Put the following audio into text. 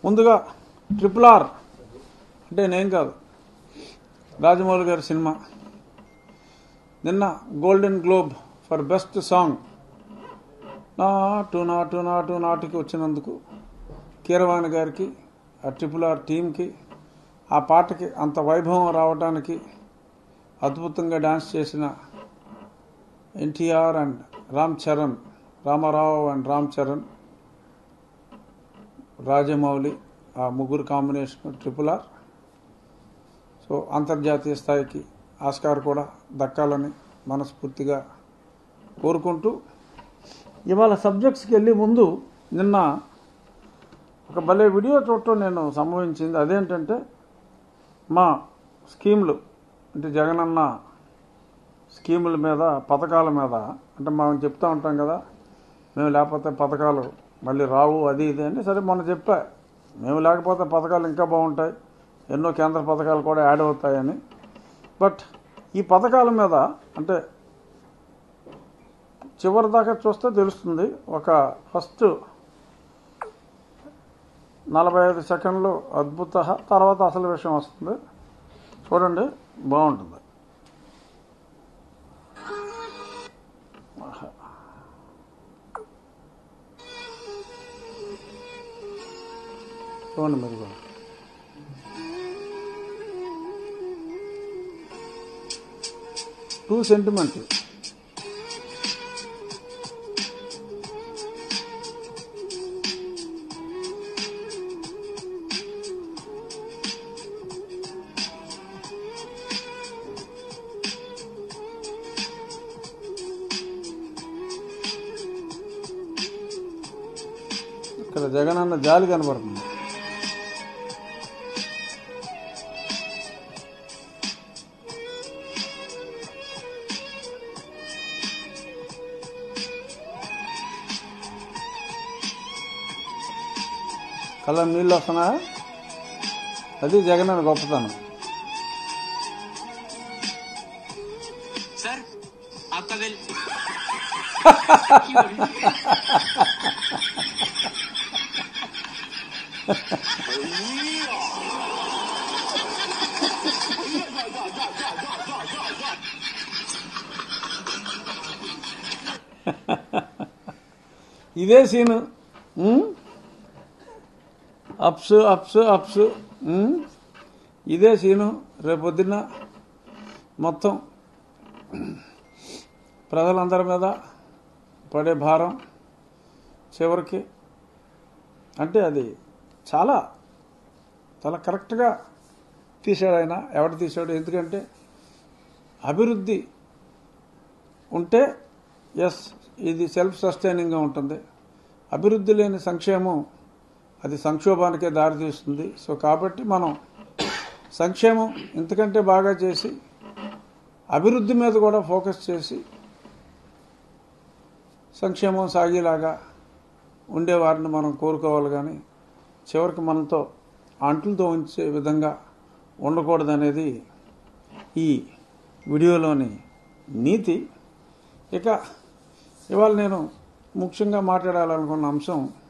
ముందుగా triple R అంటే నేను కాదు రాజమౌళి గారి సినిమా నిన్న Golden Globe for best song Naatu Naatu నాటు నాటుకి వచ్చినందుకు కీరవాణి గారికి ఆ ట్రిపుల్ ఆర్ టీంకి ఆ పాటకి అంత వైభవం రావడానికి అద్భుతంగా డాన్స్ చేసిన ఎన్టీఆర్ అండ్ రామ్ చరణ్ రామారావు అండ్ రామ్ చరణ్ రాజమౌళి ఆ ముగ్గురు కాంబినేషన్ ట్రిపుల్ ఆర్ సో అంతర్జాతీయ స్థాయికి ఆస్కార్ కూడా దక్కాలని మనస్ఫూర్తిగా కోరుకుంటూ ఇవాళ సబ్జెక్ట్స్కి వెళ్ళి ముందు నిన్న ఒక భలే వీడియో చూడటం నేను సంభవించింది అదేంటంటే మా స్కీములు అంటే జగనన్న స్కీముల మీద పథకాల మీద అంటే మనం చెప్తా ఉంటాం కదా మేము లేకపోతే పథకాలు మళ్ళీ రావు అది ఇది అని సరే మొన్న చెప్పా మేము లేకపోతే పథకాలు ఇంకా బాగుంటాయి ఎన్నో కేంద్ర పథకాలు కూడా యాడ్ అవుతాయని బట్ ఈ పథకాల మీద అంటే చివరి దాకా చూస్తే తెలుస్తుంది ఒక ఫస్ట్ నలభై ఐదు సెకండ్లు అద్భుత తర్వాత అసలు విషయం వస్తుంది చూడండి బాగుంటుంది చూడండి మీరు కూడా టూ సెంటిమెంట్ ఇక్కడ జగన్ అన్న జాలి కనబడుతుంది కళ్ళ నీళ్ళు వస్తున్నాయా అది జగన్ అన్న గొప్పతనం सर आपका बिल ఇదే సీను ఉమ్? అప్స్ అప్స్ అప్స్ ఉమ్? ఇదే సీను రేపొద్దున మొత్తం ప్రజలందరి మీద పడే భారం చివరికి అంటే అది చాలా చాలా కరెక్ట్గా తీశాడు ఆయన ఎవడు తీశాడు ఎందుకంటే అభివృద్ధి ఉంటే ఎస్ ఇది సెల్ఫ్ సస్టైనింగ్గా ఉంటుంది అభివృద్ధి లేని సంక్షేమం అది సంక్షోభానికే దారితీస్తుంది సో కాబట్టి మనం సంక్షేమం ఇంతకంటే బాగా చేసి అభివృద్ధి మీద కూడా ఫోకస్ చేసి సంక్షేమం సాగేలాగా ఉండేవారిని మనం కోరుకోవాలి కానీ చివరికి మనతో అంటులతో ఉంచే విధంగా ఉండకూడదనేది ఈ వీడియోలోని నీతి ఇక ఇవాళ నేను ముఖ్యంగా మాట్లాడాలనుకున్న అంశం